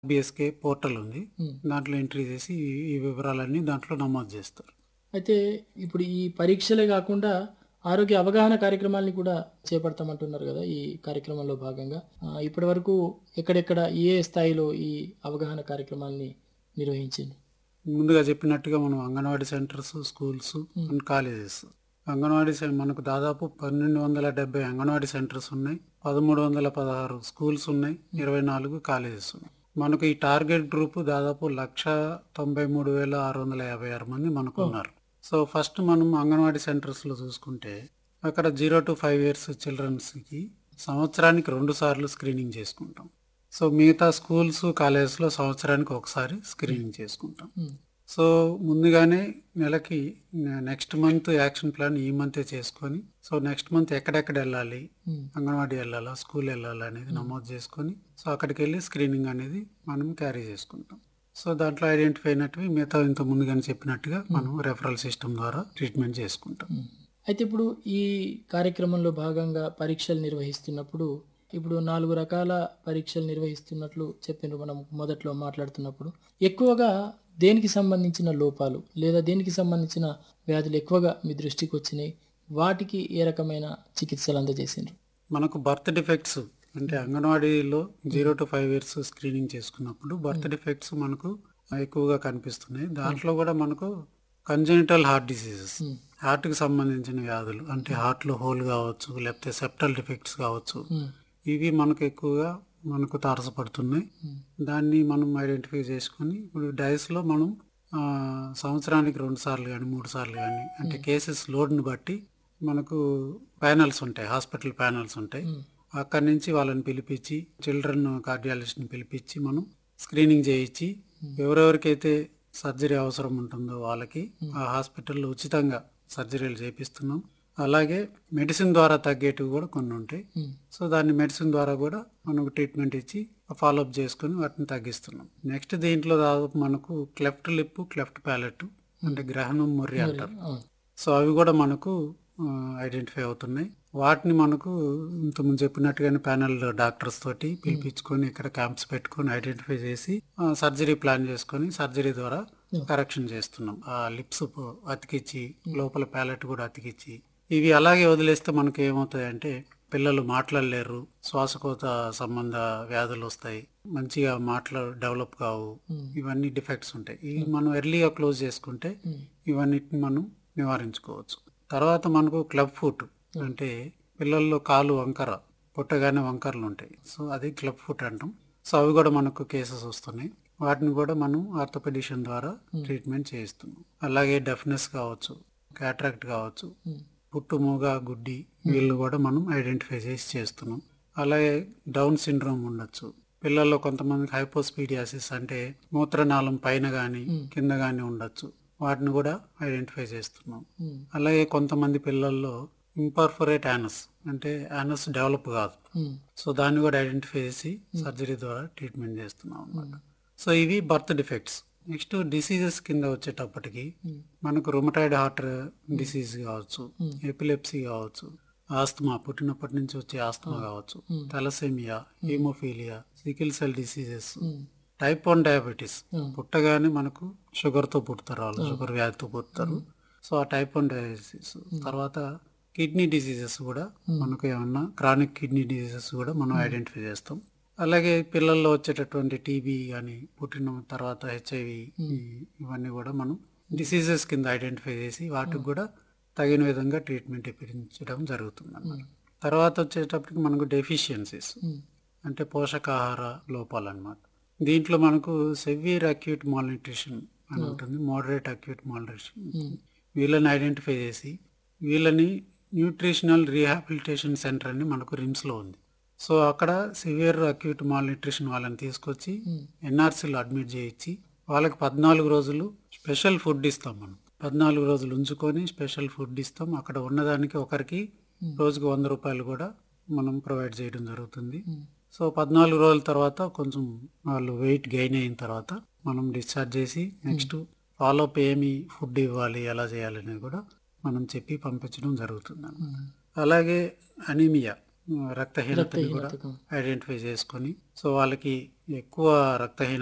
BSK portal ఉంది ఉమ్. దాంట్లో entry చేసి ఈ- ఈ వివరాలన్నీ దాంట్లో నమోదు చేస్తారు అయితే ఇప్పుడు ఈ పరీక్షలే కాకుండా ఆరోగ్య అవగాహన కార్యక్రమాల్ని కూడా చేపడతామంటున్నారు కదా ఈ కార్యక్రమంలో భాగంగా ఆ, ఇప్పటి వరకు ఎక్కడెక్కడ ఏ స్థాయిలో ఈ అవగాహన కార్యక్రమాల్ని నిర్వహించింది ముందుగా చెప్పినట్టుగా మనం anganwadi centres schools and colleges anganwadi సెం- మనకు దాదాపు పన్నెండు వందల డెబ్బై అంగన్వాడీ సెంటర్స్ ఉన్నాయి పదమూడు వందల పదహారు స్కూల్స్ ఉన్నాయి ఇరవై నాలుగు కాలేజెస్ ఉన్నాయి మనకు ఈ టార్గెట్ గ్రూప్ దాదాపు లక్ష తొంభై మూడు వేల ఆరు వందల యాభై ఆరు మంది మనకు ఉన్నారు సో ఫస్ట్ మనం అంగన్వాడీ సెంటర్స్ లో చూసుకుంటే అక్కడ zero to five years childrens కి సంవత్సరానికి రెండు సార్లు స్క్రీనింగ్ చేసుకుంటాం సో మిగతా స్కూల్స్ కాలేజెస్ లో సంవత్సరానికి ఒకసారి స్క్రీనింగ్ చేసుకుంటాం ఉమ్. సో ముందుగానే నెలకి నెక్స్ట్ మంత్ యాక్షన్ ప్లాన్ ఈ మంతే చేసుకొని సో నెక్స్ట్ మంత్ ఎక్కడెక్కడ వెళ్ళాలి ఉమ్. అంగన్వాడీ వెళ్ళాలా స్కూల్ వెళ్ళాలా అనేది నమోదు చేసుకొని సో అక్కడికి వెళ్ళి స్క్రీనింగ్ అనేది మనం క్యారీ చేసుకుంటాం సో దాంట్లో ఐడెంటిఫై అయినట్టువి మిగతా ఇంత ముందుగానే చెప్పినట్టుగా మనం రెఫరల్ సిస్టమ్ ద్వారా ట్రీట్మెంట్ చేసుకుంటాం ఉమ్. అయితే ఇప్పుడు ఈ కార్యక్రమంలో భాగంగా పరీక్షలు నిర్వహిస్తున్నప్పుడు ఇప్పుడు నాలుగు రకాల పరీక్షలు నిర్వహిస్తున్నట్లు చెప్పిండ్రు మనం మొదట్లో మాట్లాడుతున్నప్పుడు ఎక్కువగా దేనికి సంబంధించిన లోపాలు లేదా దేనికి సంబంధించిన వ్యాధులు ఎక్కువగా మీ దృష్టికి వచ్చినాయి వాటికి ఏ రకమైన చికిత్సలు అందజేసిండ్రు మనకు బర్త్ డిఫెక్ట్స్ అంటే అంగన్వాడీలో zero to five years screening చేసుకున్నప్పుడు బర్త్ డిఫెక్ట్స్ మనకు ఎక్కువగా కనిపిస్తున్నాయి దాంట్లో కూడా మనకు congenital heart diseases um. Heart కి సంబంధించిన వ్యాధులు అంటే హార్ట్ లో హోల్ కావచ్చు లేకపోతే సెప్టల్ డిఫెక్ట్స్ కావచ్చు ఉమ్. ఇవి మనకు ఎక్కువగా మనకు తారసపడుతున్నాయి ఉమ్. దాన్ని మనం ఐడెంటిఫై చేసుకొని ఇప్పుడు డైస్ లో మనం ఆ, సంవత్సరానికి రెండు సార్లు కానీ మూడు సార్లు కానీ అంటే కేసెస్ లోడ్ని బట్టి మనకు ప్యానల్స్ ఉంటాయి హాస్పిటల్ ప్యానల్స్ ఉంటాయి ఉమ్. అక్కడి నుంచి వాళ్ళని పిలిపించి చిల్డ్రన్ కార్డియాలజిస్ట్ని పిలిపించి మనం స్క్రీనింగ్ చేయించి ఎవరెవరికైతే సర్జరీ అవసరం ఉంటుందో వాళ్ళకి ఆ హాస్పిటల్లో ఉచితంగా సర్జరీలు చేపిస్తున్నాం అలాగే మెడిసిన్ ద్వారా తగ్గేటివి కూడా కొన్ని ఉంటాయి ఉమ్. సో దాన్ని మెడిసిన్ ద్వారా కూడా మనకు ట్రీట్మెంట్ ఇచ్చి ఫాలోఅప్ చేసుకుని వాటిని తగ్గిస్తున్నాం నెక్స్ట్ దీంట్లో దాదాపు మనకు క్లెఫ్ట్ లిప్ క్లెఫ్ట్ ప్యాలెట్ అంటే గ్రహణం ముర్రి అంటారు అవును. సో అవి కూడా మనకు ఐడెంటిఫై అవుతున్నాయి వాటిని మనకు ఇంతకుముందు చెప్పినట్టుగానే ప్యానల్ డాక్టర్స్ తోటి పిలిపించుకొని ఇక్కడ క్యాంప్స్ పెట్టుకొని ఐడెంటిఫై చేసి సర్జరీ ప్లాన్ చేసుకొని సర్జరీ ద్వారా కరెక్షన్ చేస్తున్నాం ఆ లిప్స్ అతికిచ్చి లోపల ప్యాలెట్ కూడా అతికిచ్చి ఇవి అలాగే వదిలేస్తే మనకు ఏమవుతాయంటే పిల్లలు మాట్లాడలేరు శ్వాసకోత సంబంధ వ్యాధులు వస్తాయి మంచిగా మాట్లా డెవలప్ కావు ఉమ్. ఇవన్నీ డిఫెక్ట్స్ ఉంటాయి ఇవి మనం ఎర్లీగా క్లోజ్ చేసుకుంటే ఉమ్. ఇవన్నిటిని మనం నివారించుకోవచ్చు తర్వాత మనకు క్లబ్ ఫుట్ అంటే పిల్లల్లో కాలు వంకర పుట్టగానే వంకరలు ఉంటాయి సో అది క్లబ్ ఫుట్ అంటాం సో అవి కూడా మనకు కేసెస్ వస్తున్నాయి వాటిని కూడా మనం ఆర్థోపెడిషన్ ద్వారా ట్రీట్మెంట్ చేయిస్తున్నాం అలాగే డెఫ్నెస్ కావచ్చు క్యాట్రాక్ట్ కావచ్చు ఉమ్. పుట్టు మూగ గుడ్డి వీళ్ళు కూడా మనం ఐడెంటిఫై చేసి చేస్తున్నాం అలాగే డౌన్ సిండ్రోమ్ ఉండొచ్చు పిల్లల్లో కొంతమందికి హైపోస్పీడియాసిస్ అంటే మూత్రనాళం పైన గాని కింద గాని ఉండొచ్చు వాటిని కూడా ఐడెంటిఫై చేస్తున్నాం ఉమ్. అలాగే కొంతమంది పిల్లల్లో ఇంపర్ఫొరేట్ యానస్ అంటే యానస్ డెవలప్ కాదు ఉమ్. సో దాన్ని కూడా ఐడెంటిఫై చేసి సర్జరీ ద్వారా ట్రీట్మెంట్ చేస్తున్నాం అన్నమాట సో ఇవి బర్త్ డిఫెక్ట్స్ నెక్స్ట్ డిసీజెస్ కింద వచ్చేటప్పటికి ఉమ్. మనకు రుమటాయిడ్ హార్ట్ డిసీజ్ కావచ్చు Hmm. ఎపిలెప్సీ కావచ్చు ఆస్తమా పుట్టినప్పటి నుంచి వచ్చే ఆస్తమా కావచ్చు thalassaemia haemophilia sickle cell diseases um. Type one diabetes Hmm. పుట్టగానే మనకు షుగర్ తో పుడతారు వాళ్ళు షుగర్ వ్యాధితో పుడతారు సో ఆ టైప్ వన్ డయాబెటీస్ తర్వాత కిడ్నీ డిసీజెస్ కూడా మనకు ఏమన్నా క్రానిక్ కిడ్నీ డిసీజెస్ కూడా మనం ఐడెంటిఫై చేస్తాం అలాగే పిల్లల్లో వచ్చేటటువంటి టీబీ కానీ పుట్టిన తర్వాత హెచ్ఐవి ఇవన్నీ కూడా మనం డిసీజెస్ కింద ఐడెంటిఫై చేసి వాటికి కూడా తగిన విధంగా ట్రీట్మెంట్ ఇప్పించడం జరుగుతుంది అన్నమాట తర్వాత వచ్చేటప్పటికి మనకు డెఫిషియన్సీస్ ఉమ్. అంటే పోషకాహార లోపాలు అన్నమాట దీంట్లో మనకు సెవియర్ అక్యూట్ మాల్న్యూట్రిషన్ అని ఉంటుంది మోడరేట్ అక్యూట్ మాల్న్యూట్రిషన్ ఉమ్. వీళ్ళని ఐడెంటిఫై చేసి వీళ్ళని న్యూట్రిషనల్ రీహాబిలిటేషన్ సెంటర్ అని మనకు రిమ్స్లో ఉంది సో అక్కడ సివియర్ అక్యూట్ మాల్న్యూట్రిషన్ వాళ్ళని తీసుకొచ్చి ఉమ్. ఎన్ఆర్సీలో అడ్మిట్ చేయించి వాళ్ళకి పద్నాలుగు రోజులు స్పెషల్ ఫుడ్ ఇస్తాం మనం పద్నాలుగు రోజులు ఉంచుకొని స్పెషల్ ఫుడ్ ఇస్తాం అక్కడ ఉన్నదానికి ఒకరికి రోజుకు వంద రూపాయలు కూడా మనం ప్రొవైడ్ చేయడం జరుగుతుంది ఉమ్. సో పద్నాలుగు రోజుల తర్వాత కొంచెం వాళ్ళు వెయిట్ గెయిన్ అయిన తర్వాత మనం డిశ్చార్జ్ చేసి నెక్స్ట్ ఫాలోఅప్ ఏమి ఫుడ్ ఇవ్వాలి ఎలా చేయాలి అనేది కూడా మనం చెప్పి పంపించడం జరుగుతుంది ఉమ్. అలాగే అనీమియా రక్తహీనతని కూడా రక్తహీనతకు ఐడెంటిఫై చేసుకొని సో వాళ్ళకి ఎక్కువ రక్తహీన